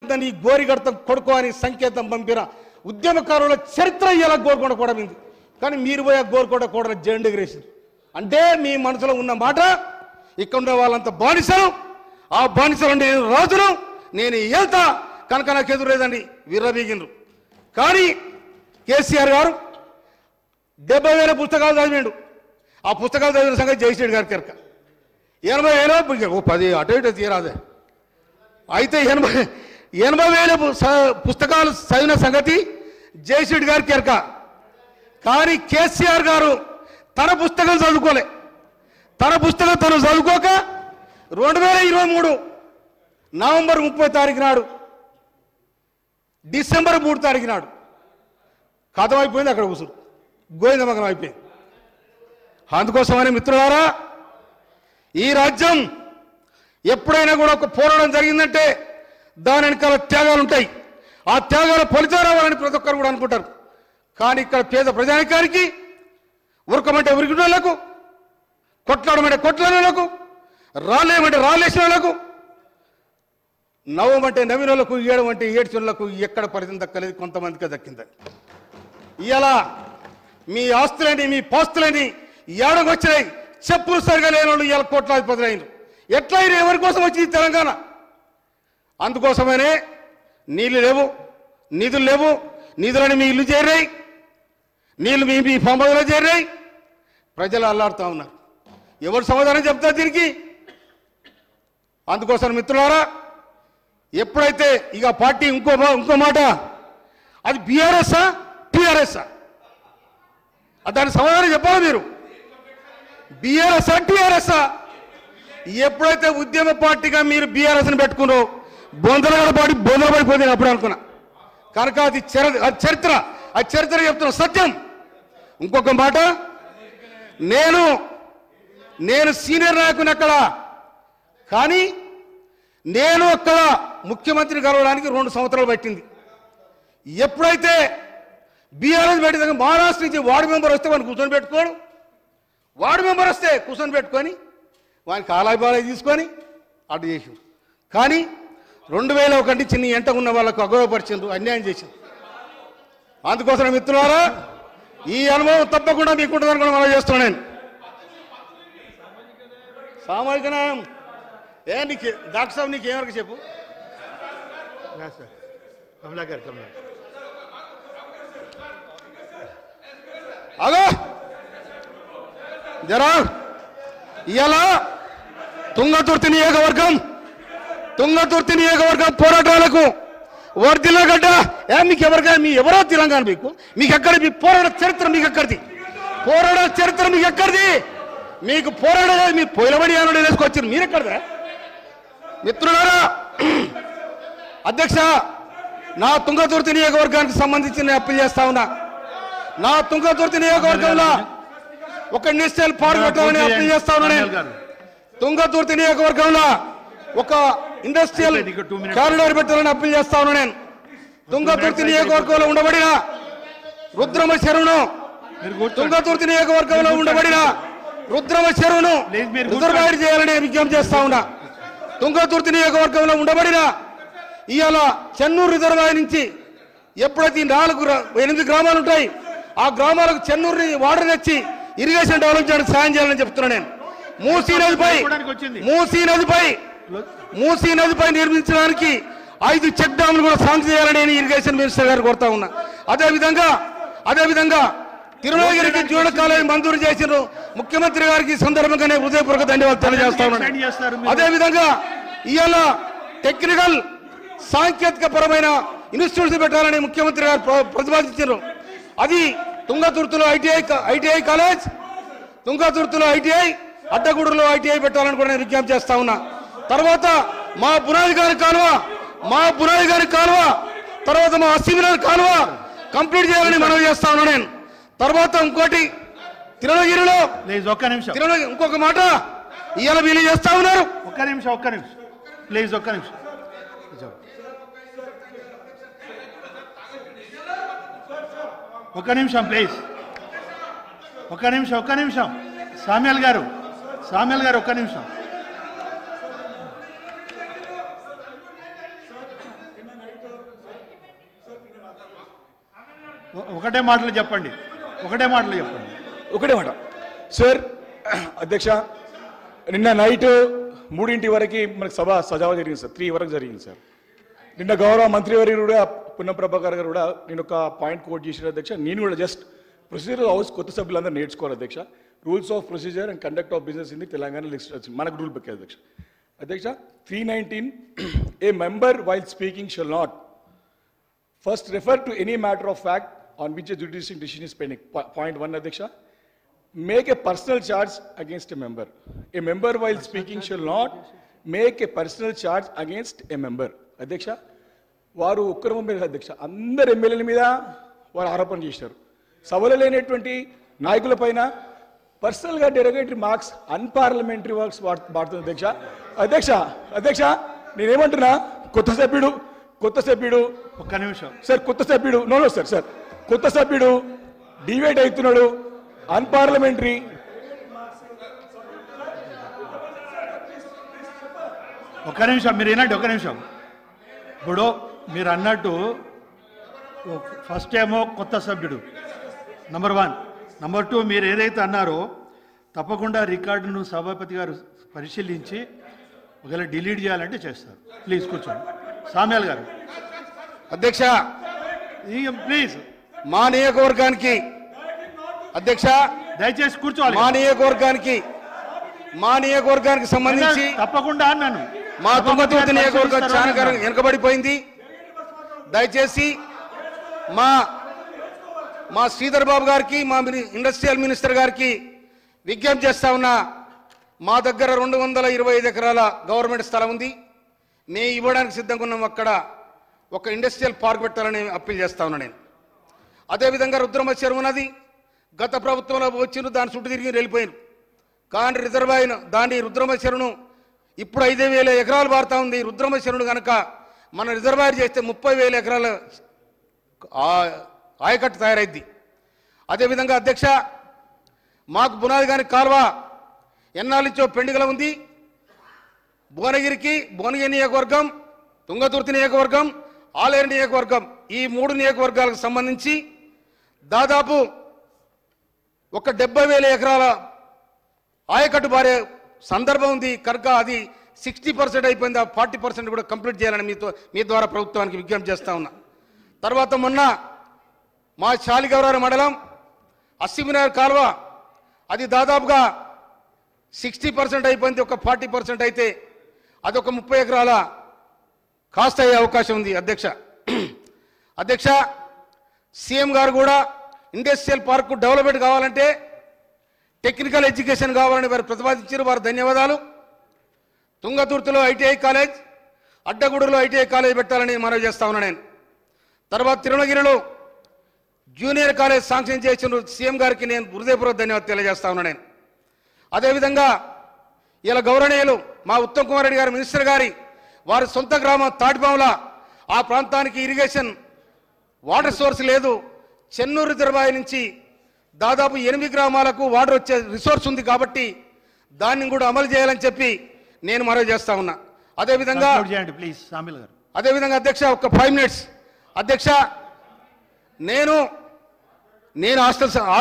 అవుతుందని ఈ గోరిగడతం కొడుకో అని సంకేతం పంపిన ఉద్యమకారుల చరిత్ర ఇలా గోరుకొండ కూడా ఉంది కానీ మీరు పోయి ఆ గోరుకొండ కూడా జెండెగరేసారు అంటే మీ మనసులో ఉన్న మాట ఇక్కడ ఉన్న వాళ్ళంతా బానిసలు ఆ బానిసలు నేను రాజును నేను వెళ్తా కనుక నాకు ఎదురేదండి విర్రవీగినరు కానీ కేసీఆర్ గారు డెబ్బై వేల పుస్తకాలు చదివిండు ఆ పుస్తకాలు చదివిన సంగతి జయశ్రెడ్డి గారికి ఎరక ఎనభై వేల ఓ పది అటు ఇటు తీరాదే అయితే ఎనభై ఎనభై వేల పు- స- పుస్తకాలు చదివిన సంగతి జయశ్రెడ్డి గారికి ఎరక కానీ కేసీఆర్ గారు తన పుస్తకం చదువుకోలే తన పుస్తకం తను చదువుకోక రెండు వేల ఇరవై మూడు నవంబర్ ముప్పై తారీఖు నాడు డిసెంబర్ మూడు తారీఖు నాడు కథం అయిపోయింది అక్కడ కూసురు గోవిందమగం అయిపోయింది అందుకోసమని మిత్రులారా ఈ రాజ్యం ఎప్పుడైనా కూడా ఒక పోరాటం జరిగిందంటే దాని వెనకాల త్యాగాలు ఉంటాయి ఆ త్యాగాల ఫలితం రావాలని ప్రతి ఒక్కరు కూడా అనుకుంటారు కానీ ఇక్కడ పేద ప్రజానికానికి ఉరకమంటే ఉరికినోళ్లకు కొట్లాడమంటే కొట్లాడలకు రాలేమంటే రాలేసిన వాళ్ళకు నవ్వమంటే నవ్వినోళ్లకు ఏడమంటే ఏడ్చినోళ్లకు ఎక్కడ ఫలితం దక్కలేదు కొంతమందికి దక్కింది ఇలా మీ ఆస్తులని మీ పాస్తులని ఏడకు వచ్చినాయి చెప్పులు సరిగా లేని వాళ్ళు ఇలా కోట్లాధిపతులు అయినారు ఎట్లయినా ఎవరి కోసం వచ్చింది తెలంగాణ అందుకోసమనే నీళ్లు లేవు నిధులు లేవు నిధులని మీ ఇల్లు చేరాయి నీళ్లు మీ మీ పంపదలో చేరాయి ప్రజలు అల్లాడుతూ ఉన్నారు ఎవరు సమాధానం చెప్తారు దీనికి అందుకోసం మిత్రులారా ఎప్పుడైతే ఇక పార్టీ ఇంకో మా- ఇంకో మాట అది బీఆర్ఎస్ఆ టీఆర్ఎస్ఆ దాని సమాధానం చెప్పాలి మీరు బీఆర్ఎస్ టీఆర్ఎస్ ఎప్పుడైతే ఉద్యమ పార్టీగా మీరు బీఆర్ఎస్ని పెట్టుకున్నారో బొందలగడ పాటి బొందల పడిపోయింది నేను అప్పుడు అనుకున్నా కనుక అది చర అది చరిత్ర అది చరిత్ర చెప్తున్న సత్యం ఇంకొక మాట నేను నేను సీనియర్ నాయకుని అక్కడ కానీ నేను అక్కడ ముఖ్యమంత్రి కలవడానికి రెండు సంవత్సరాలు పట్టింది ఎప్పుడైతే బీఆర్ఎస్ పెట్టిన మహారాష్ట్ర నుంచి వార్డు మెంబర్ వస్తే వాడిని కూర్చొని పెట్టుకోడు వార్డు మెంబర్ వస్తే కూర్చొని పెట్టుకొని వానికి ఆలాయి బాలాయి తీసుకొని అటు చేసి కానీ రెండు వేల ఒకటి చిన్న ఎంట ఉన్న వాళ్ళకు అగౌరవపరిచిండ్రు అన్యాయం చేసిండ్రు అందుకోసం మిత్రులారా ఈ అనుభవం తప్పకుండా మీకుంటుందని కూడా మనం చేస్తున్నాను నేను సామాజిక న్యాయం ఏ నీకు డాక్టర్ సాబ్ నీకు ఏమరకు చెప్పు Yes, sir. Kamlakar, Kamlakar. అగో జరా ఇలా తుంగతుర్తి నియోజకవర్గం తుంగతుర్తి నియోజకవర్గం పోరాటాలకు వర్దిలగడ్డ ఏ మీకు ఎవరికైనా మీ ఎవరో తెలంగాణ మీకు మీకు ఎక్కడ మీ పోరాట చరిత్ర మీకు ఎక్కడిది పోరాట చరిత్ర మీకు ఎక్కడిది మీకు పోరాడలేదు మీ పొయిలబడి అనుడు వేసుకొచ్చారు మీరు ఎక్కడదా మిత్రులారా అధ్యక్ష నా తుంగతుర్తి నియోజకవర్గానికి సంబంధించి నేను అప్పీల్ చేస్తా ఉన్నా నా తుంగతుర్తి నియోజకవర్గంలో ఒక ఇండస్ట్రియల్ పార్క్ పెట్టాలని అప్పీల్ చేస్తా ఉన్నా నేను గారు తుంగతుర్తి నియోజకవర్గంలో ఒక ఇండస్ట్రియల్ అయిపోయింది, ఇంకా two minutes. కారిడార్ పెట్టాలని అప్పీల్ చేస్తా ఉన్నా నేను తుంగతుర్తి నియోజకవర్గంలో ఉండబడిన రుద్రమ చెరువును మీరు కూర్చోండి తుంగతుర్తి నియోజకవర్గంలో ఉండబడిన రుద్రమ చెరువును లేదు, మీరు రిజర్వాయర్ చేయాలని విజ్ఞప్తి చేస్తా ఉన్నా తుంగతుర్తి నియోజకవర్గంలో ఉండబడిన ఇవాళ చెన్నూరు రిజర్వాయర్ నుంచి ఎప్పుడైతే ఈ నాలుగు గ్రా- ఎనిమిది గ్రామాలు ఉంటాయి ఆ గ్రామాలకు చెన్నూరు వాటర్ తెచ్చి ఇరిగేషన్ డెవలప్ చేయడానికి సాయం చేయాలని చెప్తున్నా నేను మూసీ నదిపై చెప్పడానికి వచ్చింది. మూసీ నదిపై మూసీ నదిపై నిర్మించడానికి ఐదు చెక్ డ్యాములు కూడా శాంక్షన్ చేయాలని నేను ఇరిగేషన్ మినిస్టర్ గారు కోరుతా ఉన్నా అదే విధంగా అదే విధంగా తిరుమలగిరికి జూడ కాలేజీ మంజూరు చేసిన ముఖ్యమంత్రి గారికి ఈ సందర్భంగానే హృదయపూర్వక ధన్యవాదాలు తెలియజేస్తా సైన్ చేస్తారు ఉన్నాను మీరు. అదే విధంగా ఇవాళ టెక్నికల్ సాంకేతిక పరమైన ఇన్స్టిట్యూట్స్ పెట్టాలని ముఖ్యమంత్రి గారు ప్ర- ప్రతిపాదించారు అది తుంగతుర్తిలో ఐటీఐ కా- ఐటీఐ కాలేజ్ తుంగతుర్తిలో ఐటీఐ అడ్డగూడలో ఐటీఐ పెట్టాలని కూడా నేను విజ్ఞప్తి చేస్తా ఉన్నా తర్వాత మా బునాది గారి కాలువ మా బునాది గారి కాలువ తర్వాత మా అసిమిలర్ కాలువ కంప్లీట్ చేయాలని మనం చేస్తా ఉన్నా నేను తర్వాత ఇంకోటి తిరుమలగిరిలో ప్లీజ్ ఒక్క నిమిషం తిరుమల ఇంకొక మాట ఇవాళ వీళ్ళు చేస్తా ఉన్నారు ఒక్క నిమిషం ఒక్క నిమిషం ప్లీజ్ ఒక్క నిమిషం కూర్చో. ఒక్క నిమిషం ప్లీజ్ ఒక్క నిమిషం ఒక్క నిమిషం సామ్యాల్ గారు సామ్యాల్ గారు ఒక్క నిమిషం ఒ- ఒకటే మాటలు చెప్పండి ఒకటే మాటలు చెప్పండి ఒకటే మాట సార్ అధ్యక్ష నిన్న నైట్ మూడింటి వరకు మనకు సభ సజావ జరిగింది సార్ త్రీ వరకు జరిగింది సార్ నిన్న గౌరవ మంత్రివర్యులు కూడా పున్న ప్రభాకర్ గారు కూడా నేను ఒక పాయింట్ కోట్ చేసిన అధ్యక్ష నేను కూడా జస్ట్ ప్రొసీజర్ హౌస్ కొత్త సభ్యులందరూ నేర్చుకోవాలి అధ్యక్ష rules of procedure and conduct of business in the Telangana legislature మనకు రూల్ బుక్ అధ్యక్ష అధ్యక్ష three nineteen a member while speaking shall not First, refer to any matter of fact on which a judicial decision is pending. Po- Point one, Adhiksha. Make a personal charge against a member. A member while speaking shall not make a personal charge against a member. అధ్యక్ష వారు ఒక్కరు మీద అధ్యక్ష అందరు ఎమ్మెల్యేల మీద వారు ఆరోపణ చేశారు సభలో లేనటువంటి నాయకుల పైన పర్సనల్గా డెరగేటరీ మార్క్స్ అన్పార్లమెంటరీ వర్క్స్ వాడుతుంది అధ్యక్ష అధ్యక్ష అధ్యక్ష నేనేమంటున్నా కొత్త సభ్యుడు కొత్త సభ్యుడు ఒక్క నిమిషం సార్ కొత్త సభ్యుడు నో నో సార్ సార్ కొత్త సభ్యుడు డివేట్ అవుతున్నాడు అన్పార్లమెంటరీ ఒక్క నిమిషం మీరు వినండి ఒక్క నిమిషం ఇప్పుడు మీరు అన్నట్టు ఫస్ట్ ఏమో కొత్త సభ్యుడు నంబర్ వన్ నంబర్ టూ మీరు ఏదైతే అన్నారో తప్పకుండా రికార్డును సభాపతి గారు పరిశీలించి ఒకవేళ డిలీట్ చేయాలంటే చేస్తారు ప్లీజ్ కూర్చోండి సామ్యాల్ గారు అధ్యక్ష ఇక ప్లీజ్ మా నియోజకవర్గానికి అధ్యక్ష దయచేసి కూర్చోవాలి మా నియోజకవర్గానికి మా నియోజకవర్గానికి సంబంధించి తప్పకుండా అన్నాను మా తుంగతుర్తి సభాపతి గారు నియోజకవర్గం చాలా పరిశీలిస్తారు కాలం వెనుకబడిపోయింది దయచేసి మా మా శ్రీధర్ బాబు గారికి మా మిని- ఇండస్ట్రియల్ మినిస్టర్ గారికి విజ్ఞప్తి చేస్తా ఉన్నా మా దగ్గర రెండు వందల ఇరవై ఐదు ఎకరాల గవర్నమెంట్ స్థలం ఉంది మేము ఇవ్వడానికి సిద్ధంగా ఉన్నాం అక్కడ ఒక ఇండస్ట్రియల్ పార్క్ పెట్టాలని అప్పీల్ చేస్తా ఉన్నా నేను అదేవిధంగా రుద్రమ చెరువు ఉన్నది గత ప్రభుత్వంలో వచ్చిండ్రు దాని చుట్టూ తిరిగి వెళ్ళిపోయారు కానీ రిజర్వాయర్ దాని రుద్రమ చెరువును ఇప్పుడు ఐదు వేల ఎకరాలు పారుతా ఉంది రుద్రమ చెరువును కనుక మన రిజర్వాయర్ చేస్తే ముప్పై వేల ఎకరాల ఆ- ఆయకట్టు తయారైద్ది అదేవిధంగా అధ్యక్ష మాకు బునాది గాని కాలువ ఎన్నాళ్ళించో పెండుగల ఉంది భువనగిరికి భువనగిరి నియోజకవర్గం తుంగతుర్తి నియోజకవర్గం ఆలేరు నియోజకవర్గం ఈ మూడు నియోజకవర్గాలకు సంబంధించి దాదాపు ఒక డెబ్బై వేల ఎకరాల ఆయకట్టు బారే సందర్భం ఉంది కనుక అది సిక్స్టీ పర్సెంట్ అయిపోయింది ఆ ఫార్టీ పర్సెంట్ కూడా కంప్లీట్ చేయాలని మీతో మీ ద్వారా ప్రభుత్వానికి విజ్ఞప్తి చేస్తా ఉన్నా తర్వాత మొన్న మా శాలిగౌరారు మండలం అస్సిమినార్ కాలువ అది దాదాపుగా సిక్స్టీ పర్సెంట్ అయిపోయింది ఒక ఫార్టీ పర్సెంట్ అయితే అదొక ముప్పై ఎకరాల కాస్ట్ అయ్యే అవకాశం ఉంది అధ్యక్ష అధ్యక్ష సీఎం గారు కూడా ఇండస్ట్రియల్ పార్కు డెవలప్మెంట్ కావాలంటే టెక్నికల్ ఎడ్యుకేషన్ కావాలని వారు ప్రతిపాదించారు వారు ధన్యవాదాలు తుంగతుర్తిలో ఐటీఐ కాలేజ్ అడ్డగూడలో ఐటీఐ కాలేజ్ పెట్టాలని మనవి చేస్తా ఉన్నా నేను తర్వాత తిరుమలగిరిలో జూనియర్ కాలేజ్ శాంక్షన్ చేసిన సీఎం గారికి నేను హృదయపూర్వక ధన్యవాదాలు తెలియజేస్తా ఉన్నా నేను అదేవిధంగా ఇలా గౌరవనీయులు మా ఉత్తమ్ కుమార్ రెడ్డి గారి మినిస్టర్ గారి వారి సొంత గ్రామం తాటిపాముల ఆ ప్రాంతానికి ఇరిగేషన్ వాటర్ సోర్స్ లేదు చెన్నూరు రిజర్వాయర్ నుంచి దాదాపు ఎనిమిది గ్రామాలకు వాటర్ వచ్చే రిసోర్స్ ఉంది కాబట్టి దాన్ని కూడా అమలు చేయాలని చెప్పి నేను మనవి చేస్తా ఉన్నా అదేవిధంగా Conclude చేయండి ప్లీజ్ సామిల్ గారు అదేవిధంగా అధ్యక్ష ఒక ఫైవ్ మినిట్స్ అధ్యక్ష నేను నేను హాస్టల్